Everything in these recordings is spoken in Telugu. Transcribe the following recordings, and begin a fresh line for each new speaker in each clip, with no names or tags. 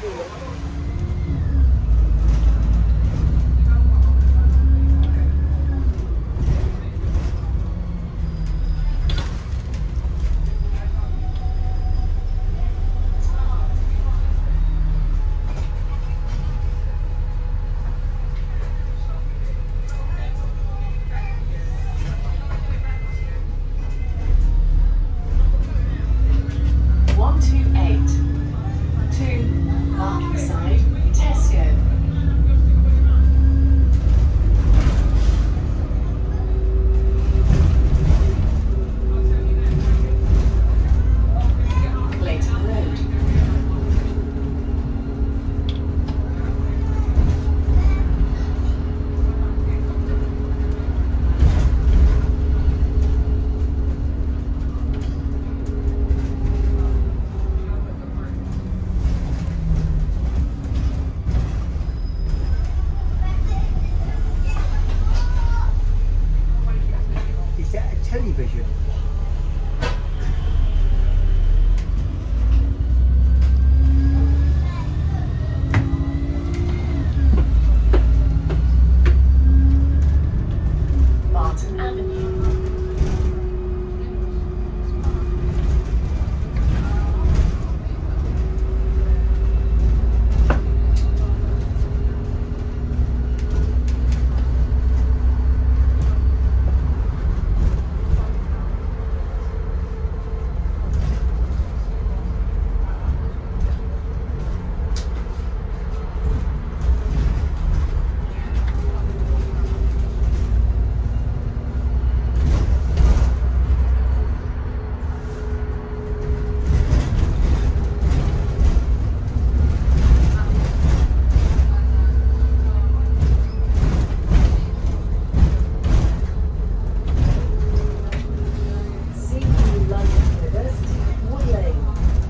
One two eight. Two Barkingside, Tesco. Clayton Road.
Is that a television?
Barton Avenue. CU London University, Wood Lane.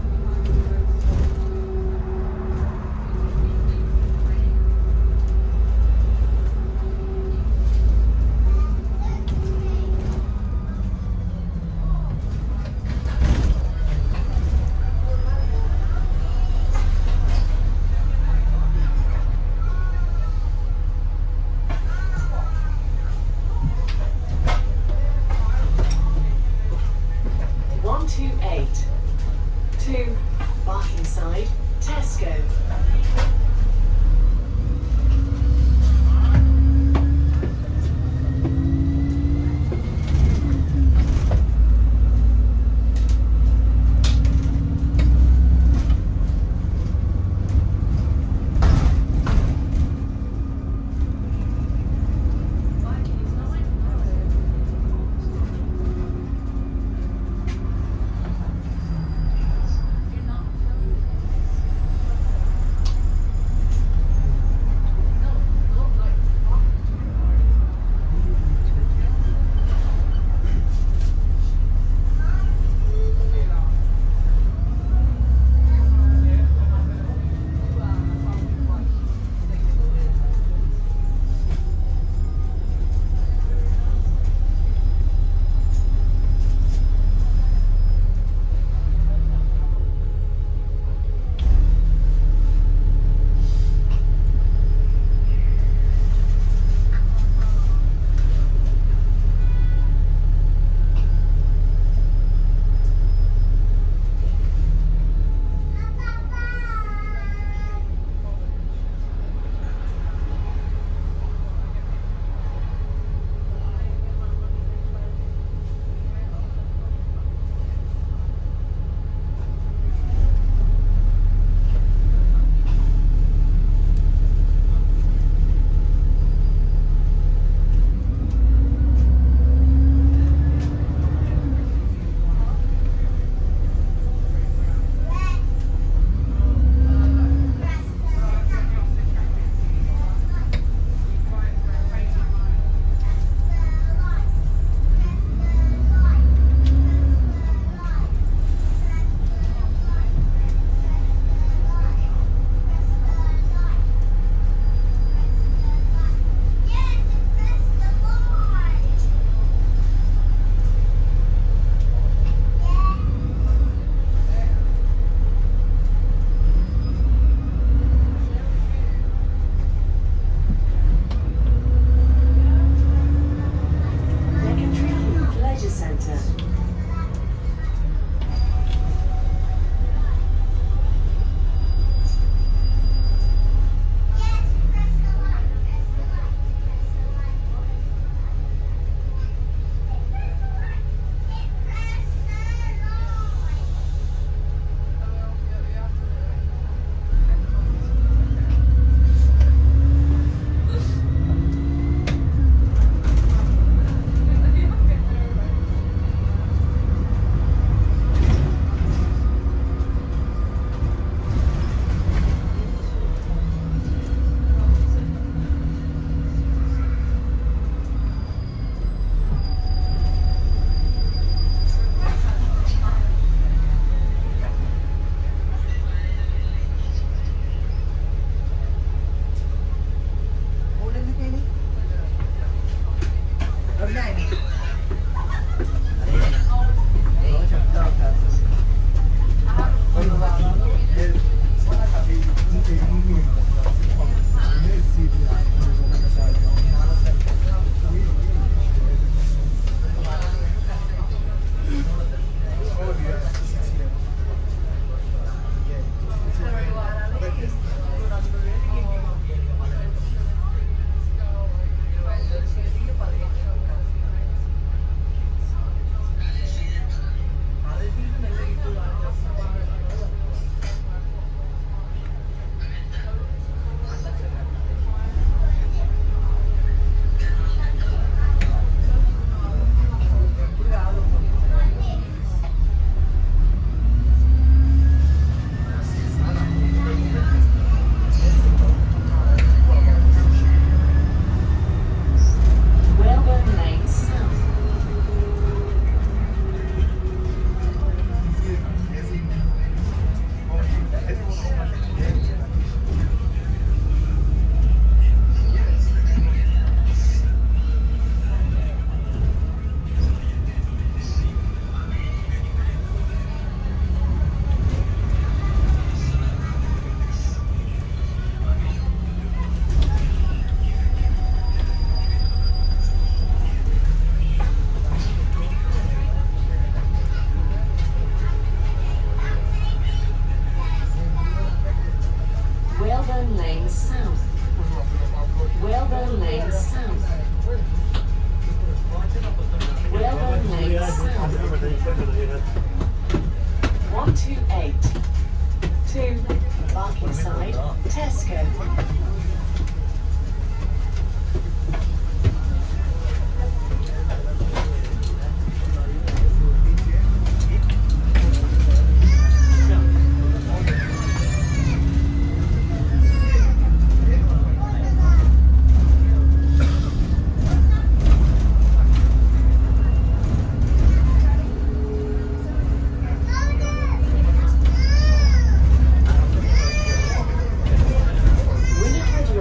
One two eight. Two Barkingside, Tesco. To Barkingside, Tesco. Winifred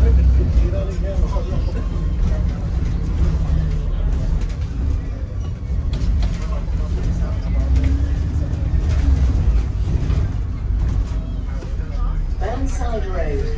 Burnside Road.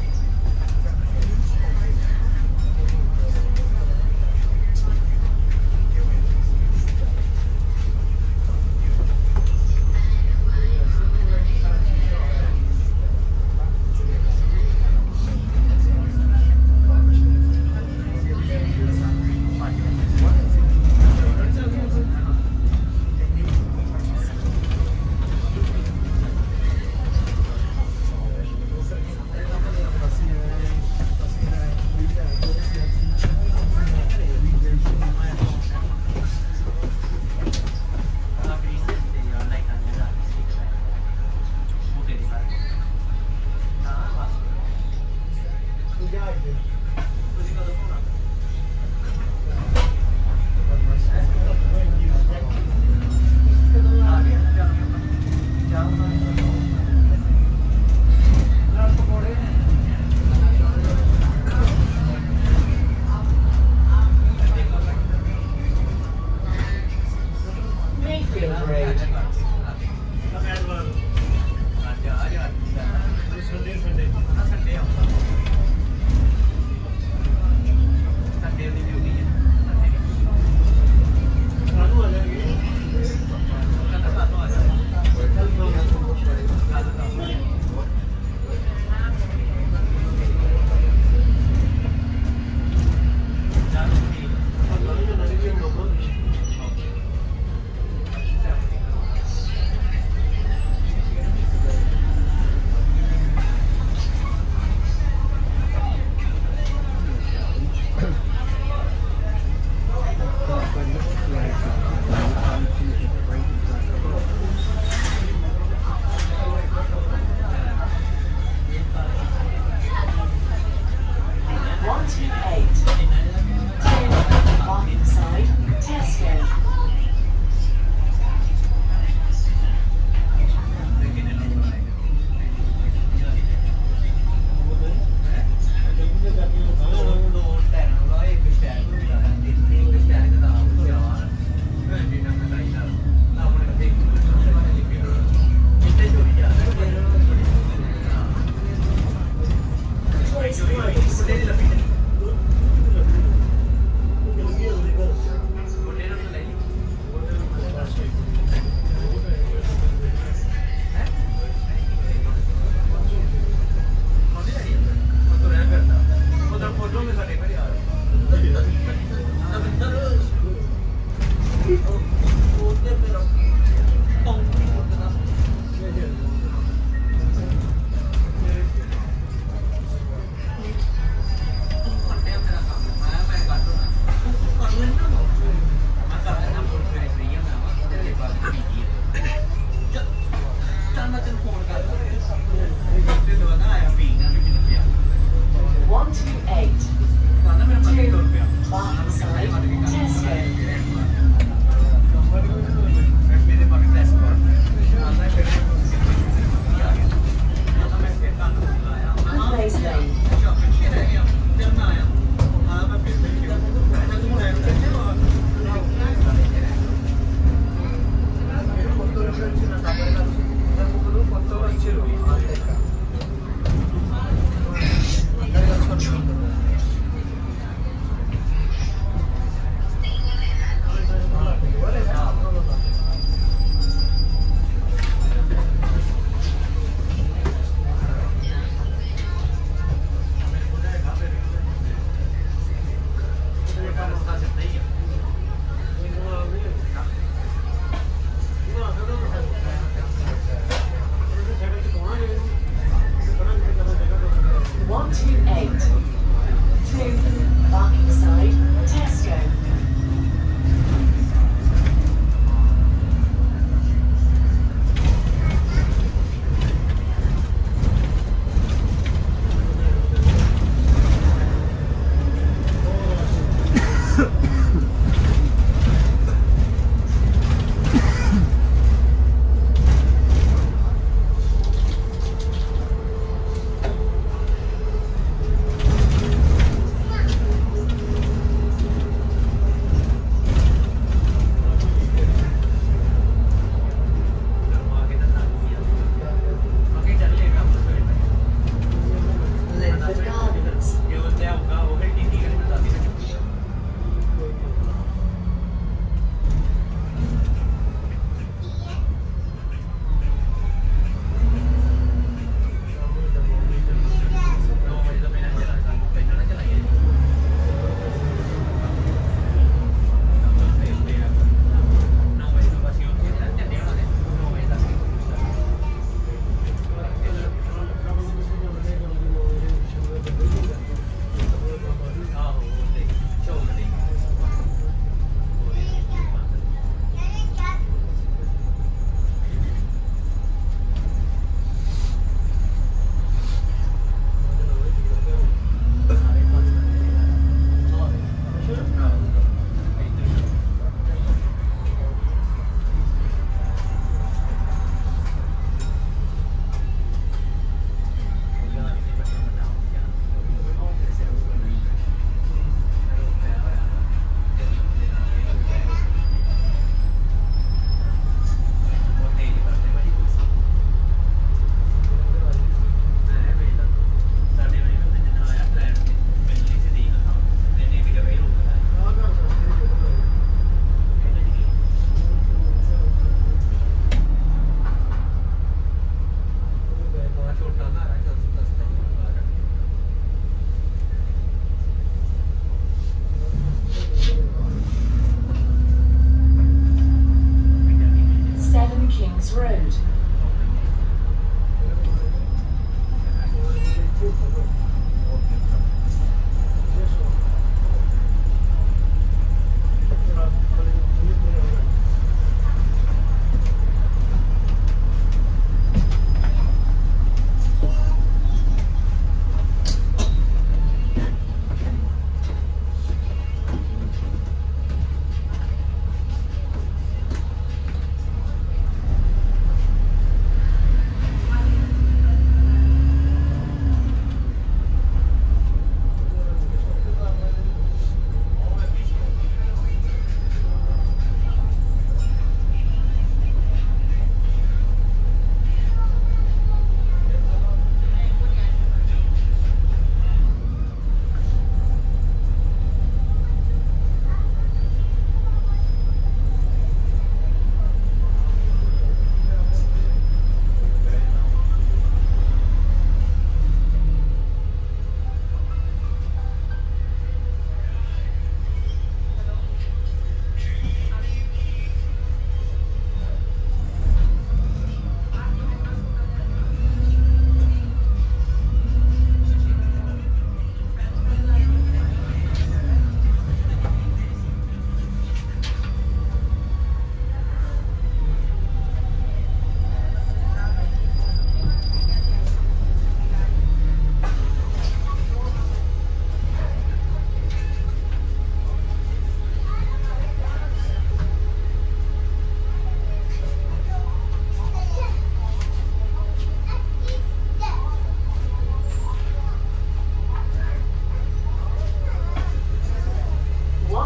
Mayfield Road.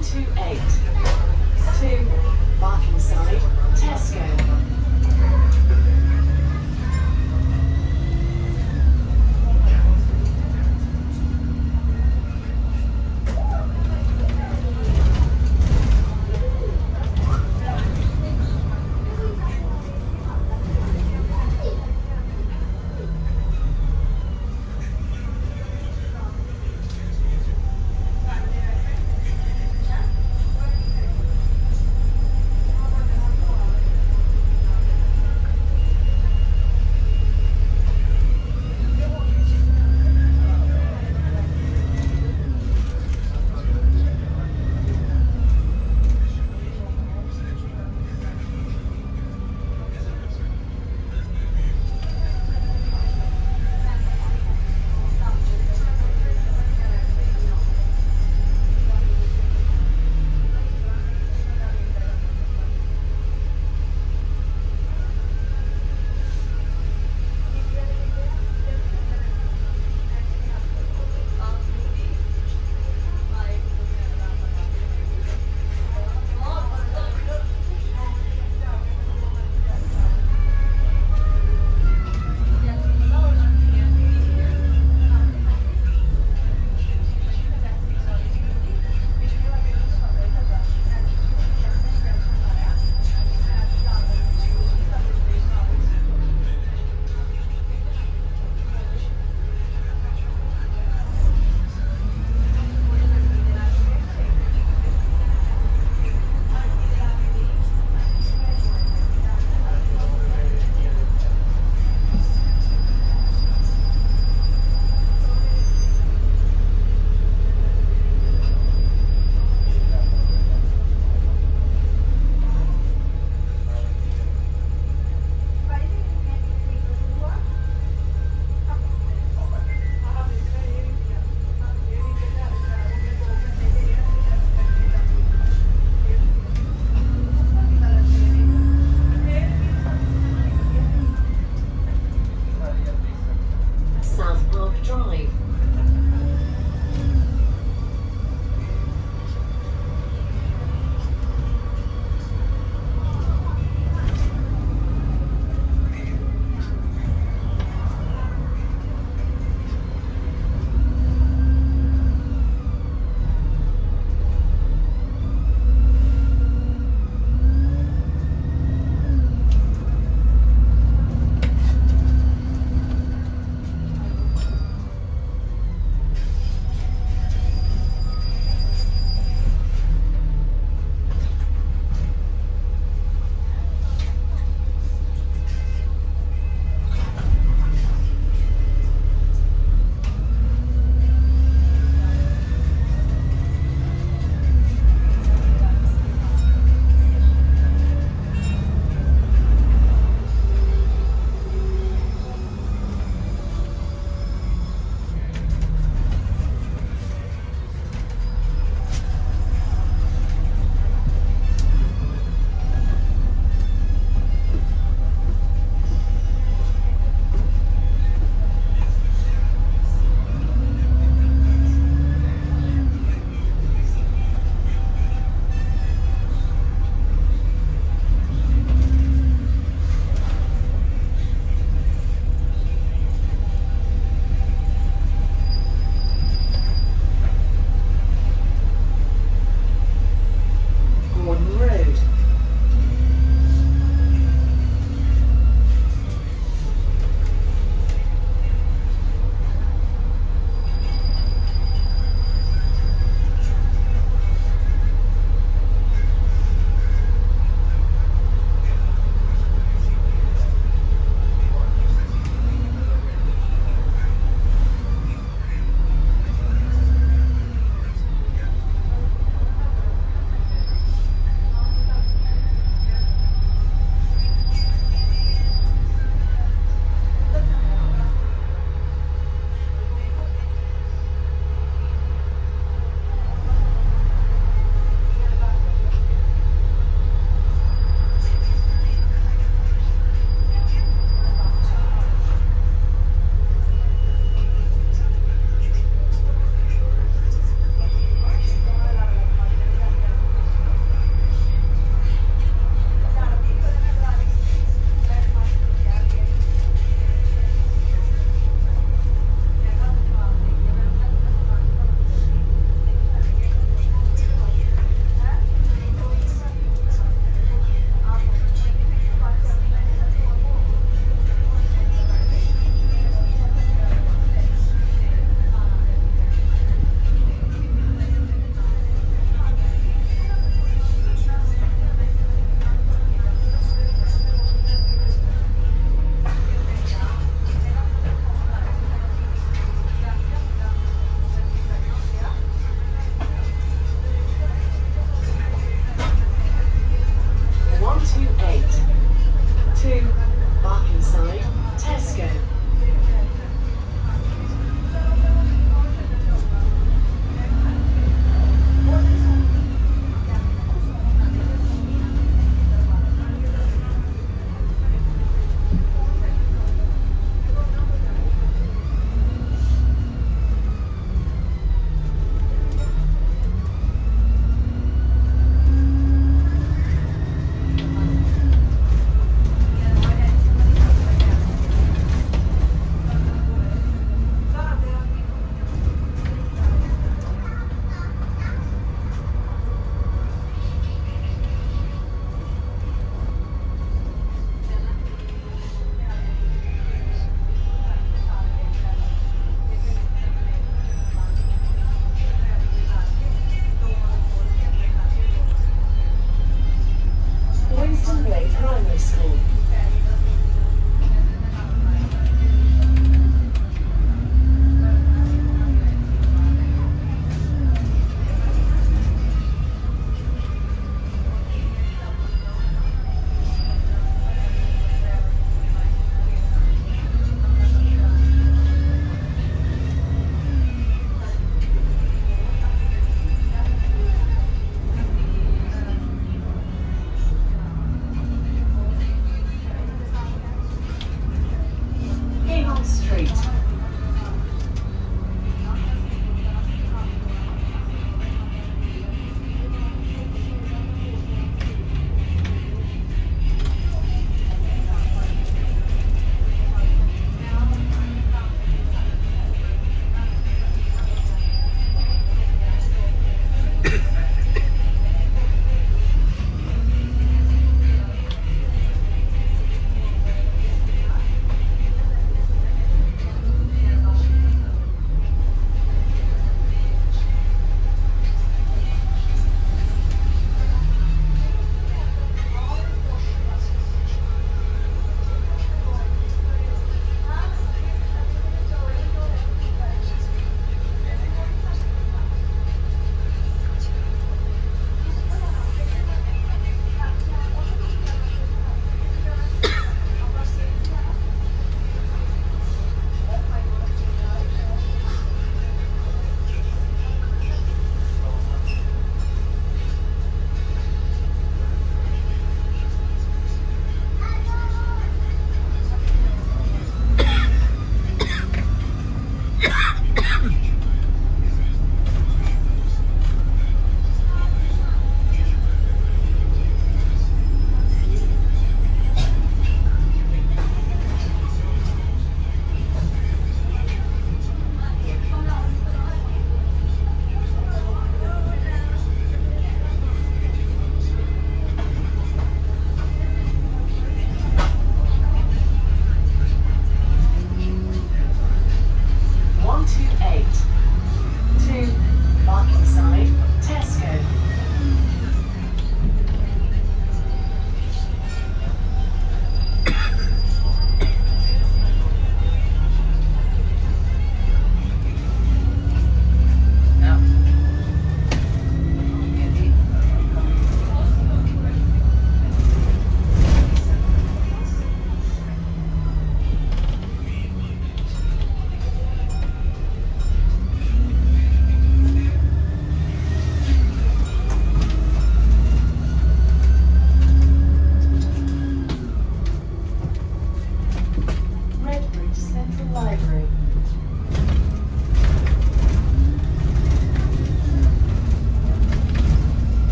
128. 2. Barkingside, Tesco.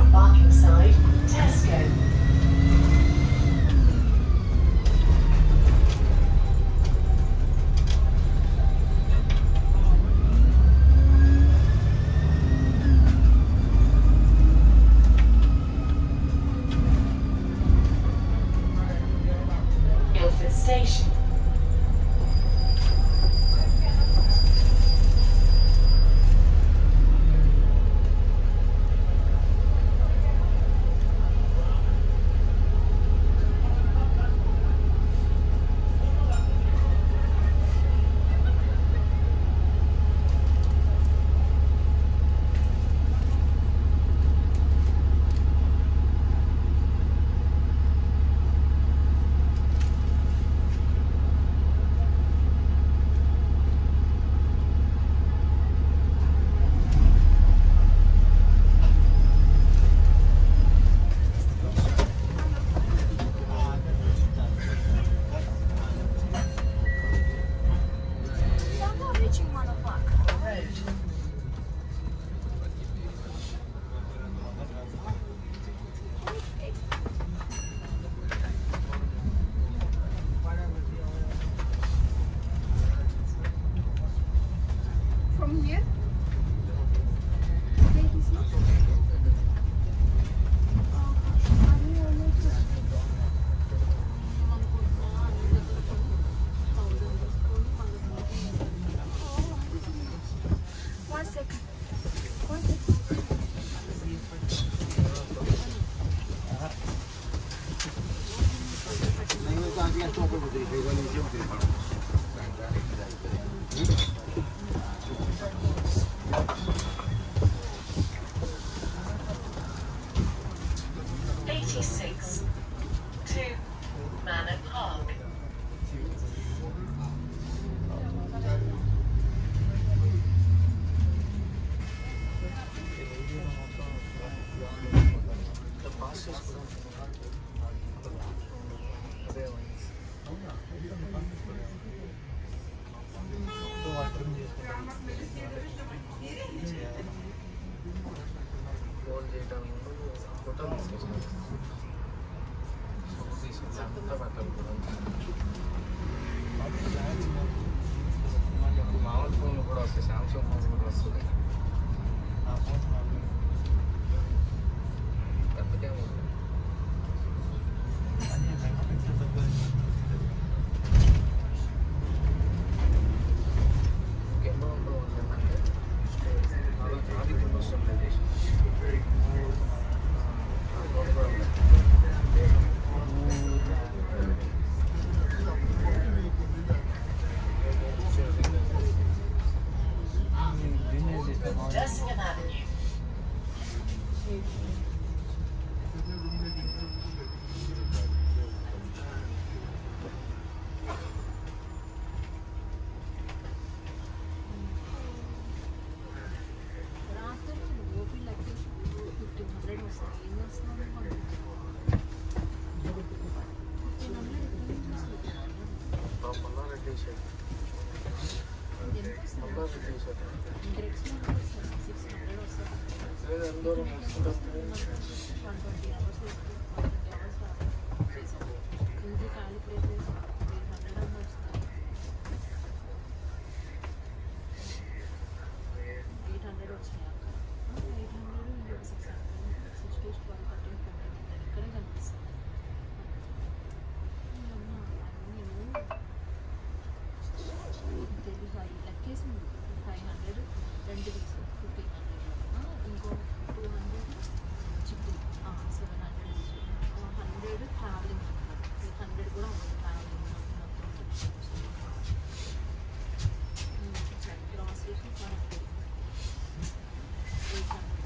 Barkingside, Tesco. Guildford Station.
I'm not reaching motherfucker.
Road.
From here? Where is he? Oh, money only One second. One second.
Eighty-six. Two. Manor Park.
Phone చేయటం ఫోటో తీసుకొచ్చాను ఫోటో తీసుకొచ్చి అంతా మాట్లాడుకోవడం మామూలు ఫోన్లు కూడా వస్తాయి సామ్సంగ్ ఫోన్ కూడా వస్తుంది పెద్ద కెమెరా కెమెరా ఉండడం వల్ల ఏంటంటే నాలో ఆది కెమెరా వస్తుంది ఫోన్ కూడా ఉంది
Dursingham Avenue.
రాత్రి ఓపీ లగేజ్ ఫిఫ్టీన్ హండ్రెడ్ వస్తుంది ఏం చేస్తున్నాను fifteen hundred
Mallareddy shirt Mallareddy shirt
six hundred వస్తుంది
లేదు అందరూ వస్తుంటారు
one twenty hours one twenty hours చేశాను ఇంటి ఖాళీ ప్లేసెస్ ఎయిట్ హండ్రెడ్ అన్న వస్తుంది ఎయిట్ హండ్రెడ్ వచ్చినాయి అక్కడ eight hundred six hundred six to twelve thirteen fourteen ఇక్కడే కనిపిస్తుంది తెలుగు ఫైవ్ లెక్కేసి ఫైవ్ హండ్రెడ్ రెండు తీసు ఫిఫ్టీన్ హండ్రెడ్ ఇంకో టూ హండ్రెడ్ చిప్పు seven hundred hundred travelling hundred కూడా ఉంది travelling groceries five hundred eight hundred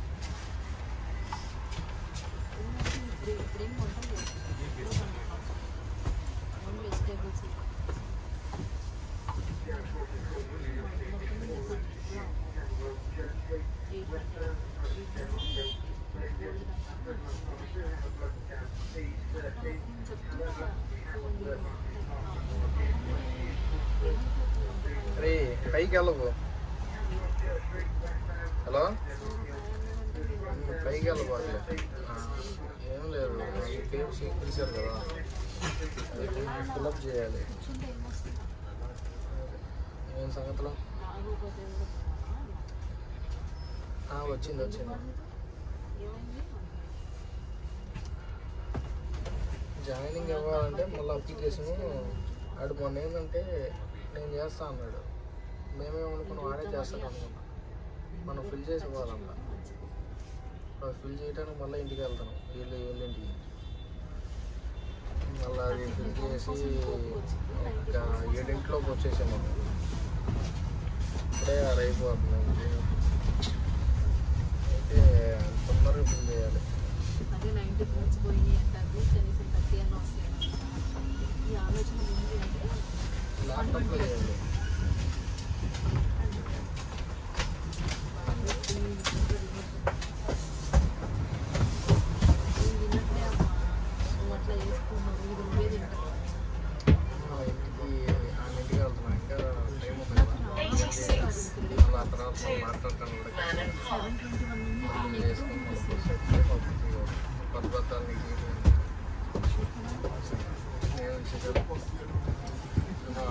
ఇప్పుడు ఇప్పుడేం వంటలు లేదు ఓన్లీ వెజిటేబుల్స్
అరే పైకి వెళ్ళకు హలో పైకి వెళ్ళబోట్లే ఏం లేదు కేఎఫ్సీ పిలిచారు కదా అది ఫిల్అప్ చేయాలి
కూర్చుంటే ఏమొస్తుంది
ఏం సంగతిలో
రాకపోతే కూడా
ఆ, వచ్చింది వచ్చింది
ఏమైంది
జాయినింగ్ అవ్వాలంటే మళ్ళీ అప్లికేషను ఆడు మొన్న ఏంటంటే నేను చేస్తా అన్నాడు మేమేమనుకున్నాం వాడే చేస్తాను అనుకున్నాం మనం ఫిల్ చేసి ఇవ్వాలంట అది ఫిల్ చేయడానికి మళ్ళీ ఇంటికి వెళ్తాను వీళ్ళు వీళ్ళ ఇంటికి మళ్ళీ అది ఫిల్ చేసి ఇంకా ఏడింటిలోకి వచ్చేసాము ఇప్పుడే ఆడ అయిపోతుంది అయితే తొందరగా ఫిల్ చేయాలి
అదే నైంటీ మినిట్స్ పోయినాయి అంటారు కనీసం థర్టీ అన్న వస్తాయి ఈ ఆలోచన ఉంది అంటే
ల్యాప్టాప్లో చేయాలి
విన్నట్లే అమ్మా నువ్వు అట్లా చేసుకున్నావు ఇది నువ్వే తింటావు
ఆ, ఇంటికి ఆ ఇంటికి వెళ్తున్నా ఇంకా టైం ఉంది కదా. మళ్ళీ ఆ తర్వాత మనం మాట్లాడతాను కూడా
Manor Park.
Seven twenty one ఉంది
చేసుకొని మళ్ళీ బస్సు ఎక్కితే పంపించి కొత్త బత్తాలు నీకు నేను వచ్చేసాడు తిన్నావా?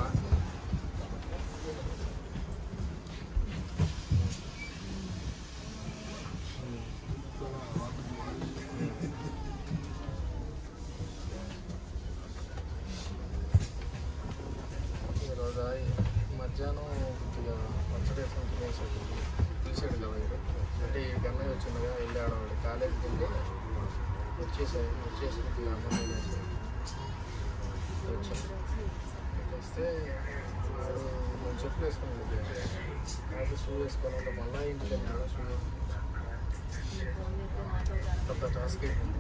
ఈరోజు మధ్యాహ్నం కొద్దిగా పచ్చడి వేసుకొని తినేసాడు పిలిచాడు కదా వీడు అంటే ఈ కన్నయ్య వచ్చిందిగా వెళ్ళి ఆడవాడు కాలేజీకి వెళ్ళి వచ్చేసాయి వచ్చేసి కొద్దిగా అన్నం తినేసి వచ్చాను వస్తే వాడు నేను చెప్పు వేసుకున్నాడు నాకు షూ వేసుకోవాలంటే మళ్ళీ ఇంటికి వెళ్ళాడు షూ
ఫోన్ చేస్తే మాట్లాడతాను
పెద్ద టాస్క్ అయిపోయింది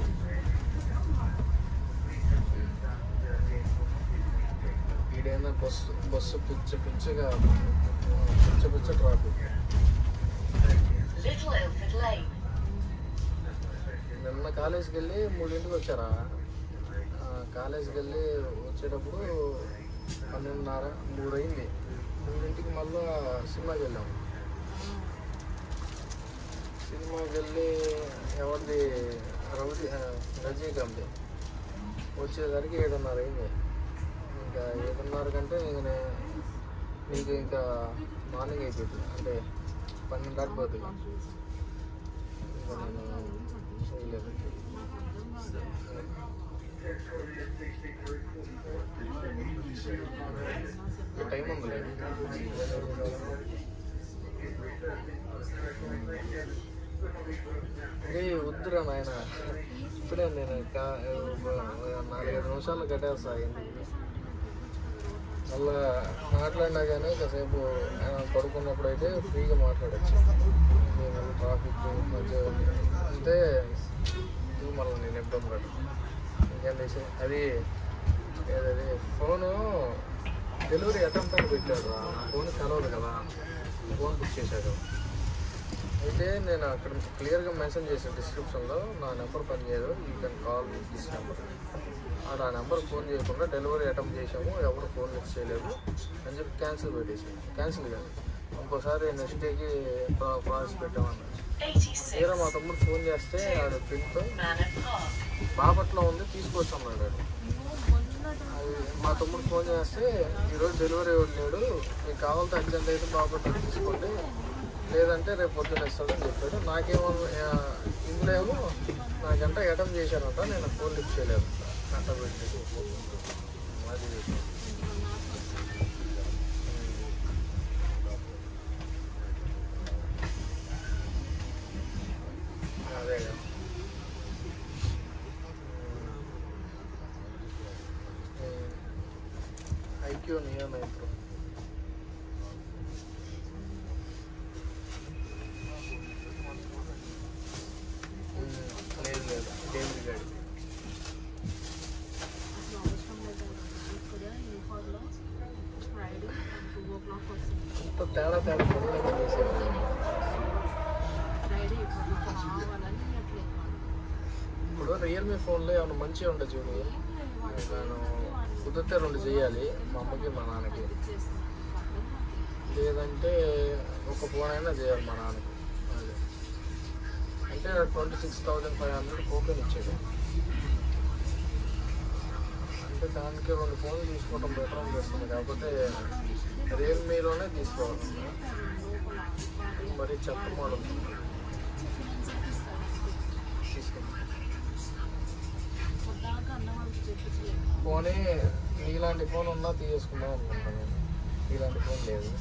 ఈడైనా బస్సు బస్సు పిచ్చ పిచ్చగా పిచ్చ పిచ్చ ట్రాఫిక్
Little Ilford Lane.
నిన్న కాలేజీకి వెళ్ళి మూడింటికి వచ్చారా ఆ, కాలేజీకి వెళ్ళి వచ్చేటప్పుడు పన్నెండున్నర మూడు అయింది మూడింటికి మళ్ళీ సినిమాకి వెళ్ళాం సినిమాకి వెళ్ళి ఎవరిది రౌడీ ఆ, రజనీకాంత్ వచ్చేసరికి ఏడున్నర అయింది ఇంకా ఏడున్నర కంటే ఇంక నే- నీకు ఇంకా మార్నింగ్ అయిపోతుంది అంటే పన్నెండు దాటిపోతుంది ఇంకా నేను చేయలేదు ఇంకా టైం ఉందిలే ఏ వద్దురా నాయన ఇప్పుడే నేను కా- నాలుగైదు నిమిషాలు కట్టేస్తా ఎందుకు మళ్ళా మాట్లాడినా కానీ కాసేపు ఆ, పడుకున్నప్పుడు అయితే ఫ్రీగా మాట్లాడచ్చు మళ్ళీ ట్రాఫిక్ మధ్య అంటే ఇది మళ్ళీ నేను ఇబ్బంది పడ్డా ఇంకేం చేసి అది ఏదది ఫోను డెలివరీ అటెంప్ట్ అని పెట్టాడు రా. నా ఫోన్ కలవదు కదా ఫోన్ బుక్ చేశాడు అయితే నేను అక్కడ క్లియర్గా మెన్షన్ చేశాను డిస్క్రిప్షన్లో నా నెంబర్ పనిచేయదు you can call this number ఆ నా నెంబర్ ఫోన్ చేయకుండా డెలివరీ అటెంప్ట్ చేసాము ఎవరు ఫోన్ లిఫ్ట్ చేయలేదు అని చెప్పి క్యాన్సిల్ పెట్టేసి క్యాన్సిల్ కాదు ఇంకోసారి నెక్స్ట్ డేకి ప్రాసెస్ పెట్టామన్నా తీరా మా
86.
తమ్ముడు ఫోన్ చేస్తే ఆడు ప్రింట్
Manor Park.
బాపట్లో ఉంది తీసుకొచ్చామన్నాడు ఆడు
మొన్నటి
అది మా తమ్ముడు ఫోన్ చేస్తే ఈరోజు డెలివరీ లేడు మీకు కావాలంటే అర్జెంట్ అయితే బాపట్లో తీసుకోండి లేదంటే రేపు పొద్దున్న ఇస్తాడని చెప్పాడు నాకేమో ఆ, ఇందులో ఏమో నాకంట అటెంప్ట్ చేశానంట నేను ఫోన్ లిఫ్ట్ చేయలేదు అంట పెట్టి అది అదే కదా ఐక్యూ నియో నైట్రో లేదు లేదు డేవిడ్ గాడి
అసలు అవసరం లేదు ఇక్కడ ఈ హాల్లో ఫ్రైడే టూ ఓ క్లాక్ వస్తుంది
అంత తేడా తేడా ఫోన్లో చేసేది
ఫ్రైడే ఇప్పుడు కావాలని అట్లేదు
ఇప్పుడు రియల్మీ ఫోన్లో ఏమైనా మంచిగా ఉంటుంది చూడు నేను కుదిరితే రెండు చేయాలి మా అమ్మకి మా నాన్నకి లేదంటే ఒక ఫోన్ అయినా చేయాలి మా నాన్నకి అదే అంటే twenty six thousand five hundred coupon ఇచ్చాడు అంటే దానికి రెండు ఫోన్లు తీసుకోవడం బెటర్ అనిపిస్తుంది కాకపోతే రియల్మీలోనే తీసుకోవాలి మరి చెత్త మోడల్ తీసుకుంటాం
పొద్దాకా అన్న వాళ్ళకి చెప్పించలేదు
ఫోనే నీలాంటి ఫోన్ ఉన్నా తీసుకుందాం అనుకుంటాను నేను నీలాంటి ఫోన్ లేదు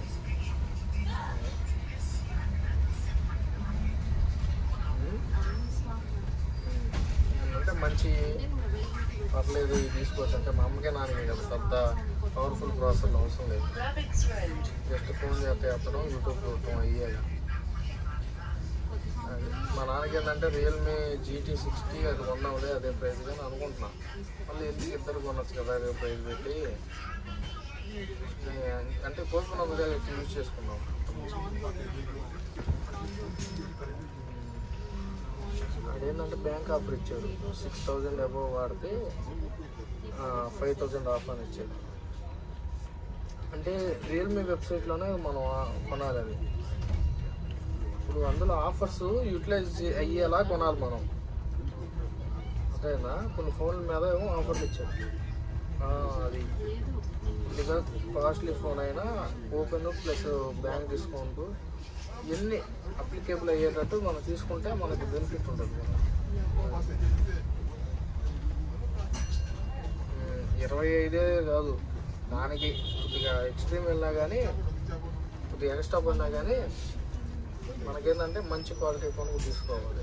ఉమ్,
అన్ని స్టాక్
ఉమ్. అంటే మంచి పర్లేదు ఇది తీసుకోవచ్చు అంటే మా అమ్మకే నాన్నకి కదా పెద్ద పవర్ఫుల్ ప్రాసెసర్ అవసరం లేదు
Rabbits Road.
జస్ట్ ఫోన్ చేస్తే ఎత్తడం యూట్యూబ్ చూడటం అయ్యాలి
కొద్ది
అది మా నాన్నకి ఏంటంటే రియల్మీ జీటీ సిక్స్టీ అది కొన్నాంలే అదే ప్రైస్ కానీ అనుకుంటున్నా మళ్ళీ ఎందుకు ఇద్దరు కొనొచ్చు కదా అదే ప్రైస్ పెట్టి ఏ, అంటే కోరుకున్న విధాలు యూజ్ చేసుకున్నాం అదేంటంటే బ్యాంక్ ఆఫర్ ఇచ్చాడు సిక్స్ థౌజండ్ అబోవ్ వాడితే ఫైవ్ థౌజండ్ ఆఫ్ అని ఇచ్చాడు అంటే రియల్మీ వెబ్సైట్లోనే మనం ఆ- కొనాలి అది ఇప్పుడు అందులో ఆఫర్స్ యూటిలైజ్ అయ్యేలా కొనాలి మనం అంతేనా కొన్ని ఫోన్ల మీద ఏమో ఆఫర్లు ఇచ్చారు ఆ, అది ఇదిగా కాస్ట్లీ ఫోన్ అయినా ఓపెన్ ప్లస్ బ్యాంక్ డిస్కౌంట్ ఇవన్నీ అప్లికేబుల్ అయ్యేటట్టు మనం తీసుకుంటే మనకి బెనిఫిట్ ఉంటుంది ఉమ్, ఇరవై ఐదే కాదు దానికి కొద్దిగా ఎక్స్ట్రీమ్ వెళ్ళినా కానీ కొద్దిగా ఎక్స్ట్రా పడినా కానీ మనకేంటంటే మంచి క్వాలిటీ ఫోన్ తీసుకోవాలి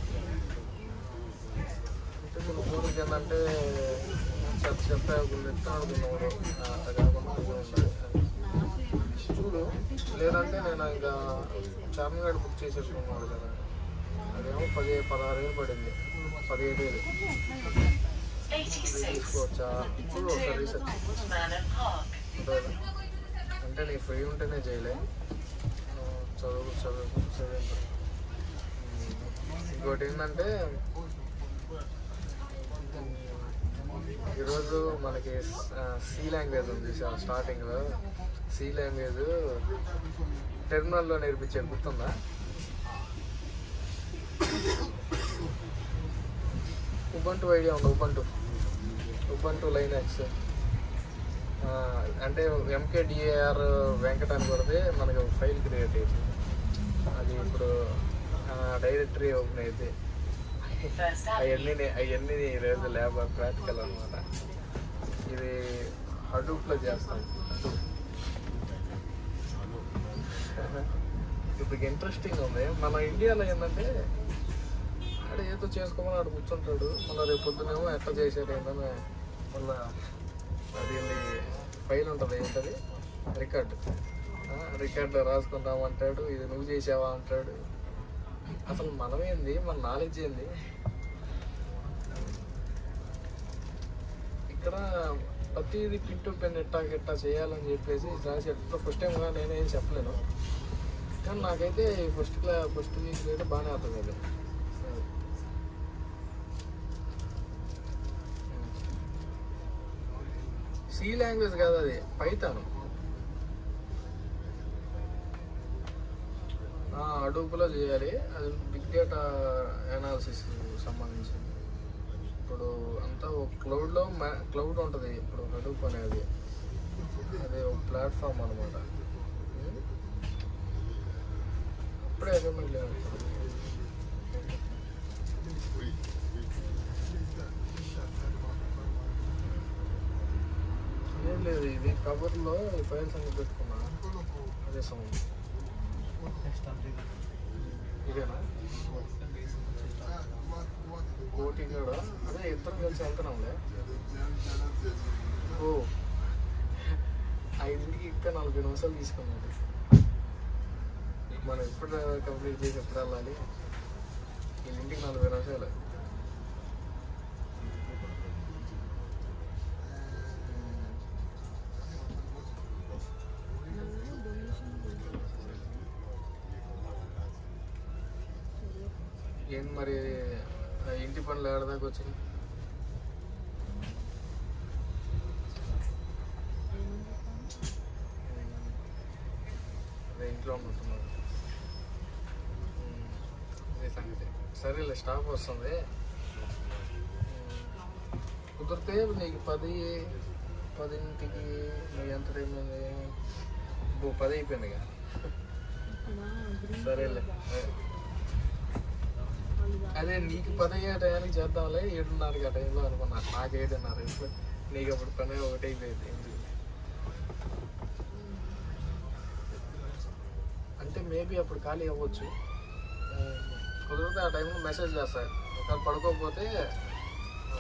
అంటే కొన్ని ఫోన్కి ఏంటంటే చెత్త చెత్త కొన్ని ఎత్తాడుకున్నవాడు అట్లా కాకుండా ఇది ఉండాలి. చూడు లేదంటే నేను ఇంకా చరణ్ గడ్ బుక్ చేసేసుకున్నాడు కదా అదేమో పది పదహారు వేలు పడింది పదిహేడు వేలు అది
86.
తీసుకోవచ్చా చూడు ఒకసారి రీసెర్చ్
Manor Park.
ఉంటుందా? అంటే నీ ఫ్రీ ఉంటేనే చేయలే ఆ, చదువు చదువు చదివి ఇంకోటి ఏంటంటే ఈరోజు మనకి సి లాంగ్వేజ్ ఉంది స్టార్టింగ్లో సి లాంగ్వేజ్ టెర్మినల్లో నేర్పించారు గుర్తుందా ఉబంటు ఐడియా ఉంది ఉబంటు ఉబంటు లైనక్స్ ఆ, అంటే ఎంకేడిఏఆర్ వెంకట అని కొడితే మనకి ఒక ఫైల్ క్రియేట్ అయింది అది ఇప్పుడు డైరెక్టరీ ఓపెన్ అయితే
First
అవన్నీ
Avenue.
అవన్నీ ఈరోజు ల్యాబ్ ప్రాక్టికల్ అనమాట ఇది హడూప్లో చేస్తాం ఇప్పుడు ఇంట్రెస్టింగ్ ఉంది మన ఇండియాలో ఏంటంటే ఆడ ఏదో చేసుకోమని ఆడ కూర్చుంటాడు మళ్ళీ రేపు పొద్దునేమో ఎట్లా చేశాడు ఏంటని మళ్ళీ అది ఫైల్ ఉంటుంది ఏంటది రికార్డ్ రికార్డ్ రాసుకుందామంటాడు ఇది నువ్వు చేసావా అంటాడు అసలు మనమేంది మన నాలెడ్జ్ ఏంది ఇక్కడ ప్రతిదీ పింటూ పెన్ ఎట్టా గిట్టా చేయాలని చెప్పేసి రాసి ఎట్లా ఫస్ట్ టైం నేనేం చెప్పలేను కానీ నాకైతే ఫస్ట్ క్లా ఫస్ట్ వీక్ అయితే బాగానే అవుతుంది అది సి లాంగ్వేజ్ కాదు అది పైతాను అడూపులో చేయాలి అది బిగ్ డేటా అనాలిసిస్ సంబంధించింది ఇప్పుడు అంతా ఒక క్లౌడ్లో క్లౌడ్ ఉంటుంది ఇప్పుడు హడూప్ అనేది అది ఒక ప్లాట్ఫామ్ అనమాట అప్పుడే అగ్రిమెంట్ లేదు ఏం లేదు ఇది కవర్లో ఈ ఫైల్స్ అన్ని పెట్టుకున్నా అదే సౌండ్ ఇదేనా కోటి కూడా అదే ఇద్దరం కలిసి వెళ్తున్నాంలే ఓ ఐదింటికి ఇంకా నలభై నిమిషాలు తీసుకున్నాడు మనం ఎప్పుడు కంప్లీట్ చేసి ఎప్పుడు వెళ్ళాలి వీళ్ళింటికి నలభై నిమిషాలు ఏంటి మరి ఆ ఇంటి పనులు ఏడదాకా వచ్చింది అదే ఇంట్లో ఉన్నట్టున్నారు ఉమ్, అదే సంగతి అడిగితే సరేలే స్టాప్ వస్తుంది కుదిరితే నీకు పది పదింటికి నీకు ఎంత టైం ఉంది ఇప్పుడు పది అయిపోయింది ఇక సరేలే అదే నీకు పది అయ్యే టయానికి చేద్దాంలే ఏడున్నరకి ఆ టైంలో అనుకున్నా నాకు ఏడున్నర ఇప్పుడు నీకు అప్పుడు పని ఒకటి అయిపోయింది అంటే మేబీ అప్పుడు ఖాళీ అవ్వచ్చు ఆ, కుదిరితే ఆ టైంలో మెసేజ్ చేస్తా ఒకవేళ పడుకోకపోతే ఆ,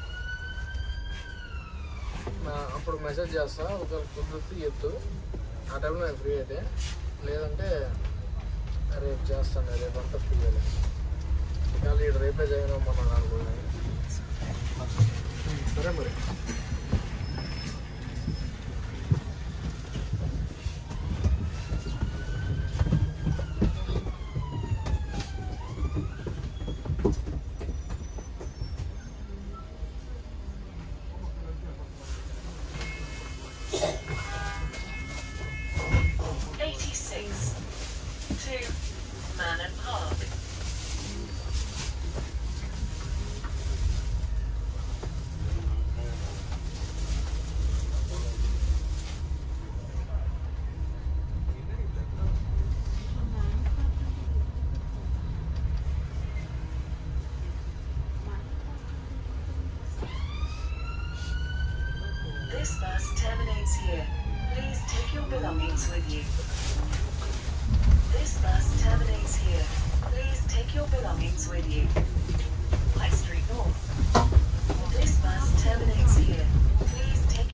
నా- అప్పుడు మెసేజ్ చేస్తా ఒకవేళ కుదిరితే ఎత్తు ఆ టైంలో నేను ఫ్రీ అయితే లేదంటే రేపు చేస్తాను రేపు అంతా ఫ్రీ అయ్యలే ఇవాళ ఇక్కడ రేపే జాయిన్ అవ్వమన్నాను అనుకున్నాను సరే మరి
Eighty-six to Manor Park. This bus terminates here. Please take your belongings with you. This bus terminates here. Please take your belongings with you. High Street North. This bus terminates